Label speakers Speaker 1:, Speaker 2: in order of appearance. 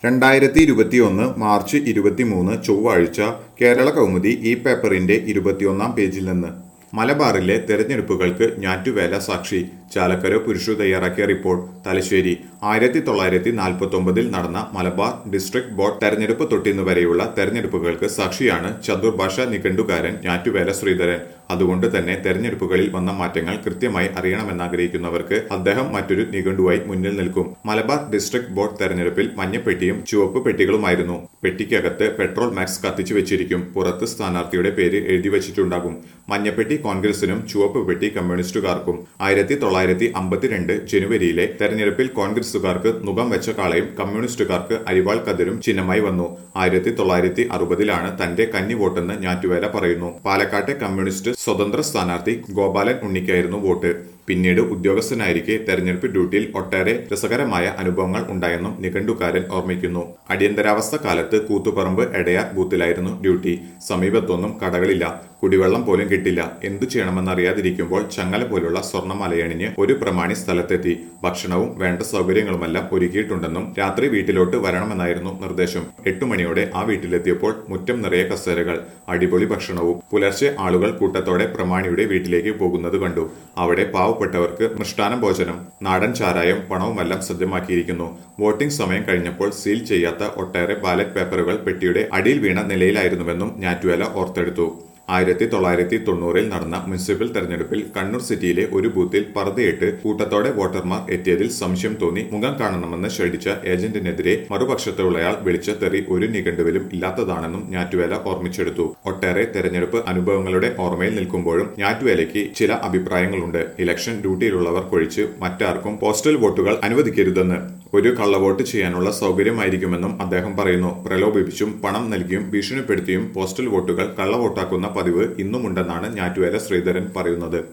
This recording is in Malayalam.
Speaker 1: രണ്ടായിരത്തി ഇരുപത്തിയൊന്ന് മാർച്ച് ഇരുപത്തിമൂന്ന് ചൊവ്വാഴ്ച കേരള കൗമുദി ഈ പേപ്പറിന്റെ ഇരുപത്തിയൊന്നാം പേജിൽ നിന്ന് മലബാറിലെ തെരഞ്ഞെടുപ്പുകൾക്ക് ഞാറ്റുവേല സാക്ഷി ചാലക്കര പുരുഷു തയ്യാറാക്കിയ റിപ്പോർട്ട് തലശ്ശേരി ആയിരത്തി തൊള്ളായിരത്തി നാൽപ്പത്തി ഒമ്പതിൽ നടന്ന മലബാർ ഡിസ്ട്രിക്ട് ബോർഡ് തെരഞ്ഞെടുപ്പ് തൊട്ടിന്നു വരെയുള്ള തെരഞ്ഞെടുപ്പുകൾക്ക് സാക്ഷിയാണ് ചതുർഭാഷ നിഘണ്ടുകാരൻ ഞാറ്റുവേല ശ്രീധരൻ അതുകൊണ്ട് തന്നെ തെരഞ്ഞെടുപ്പുകളിൽ വന്ന മാറ്റങ്ങൾ കൃത്യമായി അറിയണമെന്നാഗ്രഹിക്കുന്നവർക്ക് അദ്ദേഹം മറ്റൊരു നിഘണ്ടുവായി മുന്നിൽ നിൽക്കും മലബാർ ഡിസ്ട്രിക്ട് ബോർഡ് തെരഞ്ഞെടുപ്പിൽ മഞ്ഞപ്പെട്ടിയും ചുവപ്പ് പെട്ടികളുമായിരുന്നു പെട്ടിക്കകത്ത് പെട്രോൾ മാക്സ് കത്തിച്ചു വെച്ചിരിക്കും പുറത്ത് സ്ഥാനാർത്ഥിയുടെ പേര് എഴുതി വെച്ചിട്ടുണ്ടാകും മഞ്ഞപ്പെട്ടി കോൺഗ്രസിനും ചുവപ്പ് പെട്ടി കമ്മ്യൂണിസ്റ്റുകാർക്കും ആയിരത്തി തൊള്ളായിരത്തി അമ്പത്തിരണ്ട് ജനുവരിയിലെ തെരഞ്ഞെടുപ്പിൽ കോൺഗ്രസുകാർക്ക് മുഖം വെച്ച കാളയും കമ്മ്യൂണിസ്റ്റുകാർക്ക് അരിവാൾ കതിരും ചിഹ്നമായി വന്നു ആയിരത്തി തൊള്ളായിരത്തി അറുപതിലാണ് തന്റെ കന്നി വോട്ടെന്ന് ഞാറ്റുവേല പറയുന്നു പാലക്കാട്ടെ കമ്മ്യൂണിസ്റ്റ് സ്വതന്ത്ര സ്ഥാനാർത്ഥി ഗോപാലൻ ഉണ്ണിക്കായിരുന്നു വോട്ട് പിന്നീട് ഉദ്യോഗസ്ഥനായിരിക്കെ തെരഞ്ഞെടുപ്പ് ഡ്യൂട്ടിയിൽ ഒട്ടേറെ രസകരമായ അനുഭവങ്ങൾ ഉണ്ടായെന്നും നിഘണ്ടുകാരൻ ഓർമ്മിക്കുന്നു അടിയന്തരാവസ്ഥ കാലത്ത് കൂത്തുപറമ്പ് എടയാർ ബൂത്തിലായിരുന്നു ഡ്യൂട്ടി സമീപത്തൊന്നും കടകളില്ല കുടിവെള്ളം പോലും കിട്ടില്ല എന്തു ചെയ്യണമെന്നറിയാതിരിക്കുമ്പോൾ ചങ്ങല പോലുള്ള സ്വർണ്ണമലയണിഞ്ഞ് ഒരു പ്രമാണി സ്ഥലത്തെത്തി ഭക്ഷണവും വേണ്ട സൗകര്യങ്ങളുമെല്ലാം ഒരുക്കിയിട്ടുണ്ടെന്നും രാത്രി വീട്ടിലോട്ട് വരണമെന്നായിരുന്നു നിർദ്ദേശം എട്ടു മണിയോടെ ആ വീട്ടിലെത്തിയപ്പോൾ മുറ്റം നിറയെ കസേരകൾ അടിപൊളി ഭക്ഷണവും പുലർച്ചെ ആളുകൾ കൂട്ടത്തോടെ പ്രമാണിയുടെ വീട്ടിലേക്ക് പോകുന്നത് കണ്ടു അവിടെ പാവപ്പെട്ടവർക്ക് മൃഷ്ടാന ഭോജനം നാടൻ ചാരായം പണവുമെല്ലാം സജ്ജമാക്കിയിരിക്കുന്നു വോട്ടിംഗ് സമയം കഴിഞ്ഞപ്പോൾ സീൽ ചെയ്യാത്ത ഒട്ടേറെ ബാലറ്റ് പേപ്പറുകൾ പെട്ടിയുടെ അടിയിൽ വീണ നിലയിലായിരുന്നുവെന്നും ഞാറ്റുവേല ഓർത്തെടുത്തു ആയിരത്തി തൊള്ളായിരത്തി തൊണ്ണൂറിൽ നടന്ന മുനിസിപ്പൽ തെരഞ്ഞെടുപ്പിൽ കണ്ണൂർ സിറ്റിയിലെ ഒരു ബൂത്തിൽ പർദ്ദയിട്ട് കൂട്ടത്തോടെ വോട്ടർമാർ എത്തിയതിൽ സംശയം തോന്നി മുഖം കാണണമെന്ന് ക്ഷണിച്ച ഏജന്റിനെതിരെ മറുപക്ഷത്തുള്ളയാൾ വിളിച്ച തെറി ഒരു നിഘണ്ടുവിലും ഇല്ലാത്തതാണെന്നും ഞാറ്റുവേല ഓർമ്മിച്ചെടുത്തു ഒട്ടേറെ തെരഞ്ഞെടുപ്പ് അനുഭവങ്ങളുടെ ഓർമ്മയിൽ നിൽക്കുമ്പോഴും ഞാറ്റുവേലയ്ക്ക് ചില അഭിപ്രായങ്ങളുണ്ട് ഇലക്ഷൻ ഡ്യൂട്ടിയിലുള്ളവർക്കൊഴിച്ച് മറ്റാർക്കും പോസ്റ്റൽ വോട്ടുകൾ അനുവദിക്കരുതെന്ന് ഒരു കള്ളവോട്ട് ചെയ്യാനുള്ള സൗകര്യമായിരിക്കുമെന്നും അദ്ദേഹം പറയുന്നു പ്രലോഭിപ്പിച്ചും പണം നൽകിയും ഭീഷണിപ്പെടുത്തിയും പോസ്റ്റൽ വോട്ടുകൾ കള്ളവോട്ടാക്കുന്ന പതിവ് ഇന്നുമുണ്ടെന്നാണ് ഞാറ്റുവേല ശ്രീധരൻ പറയുന്നത്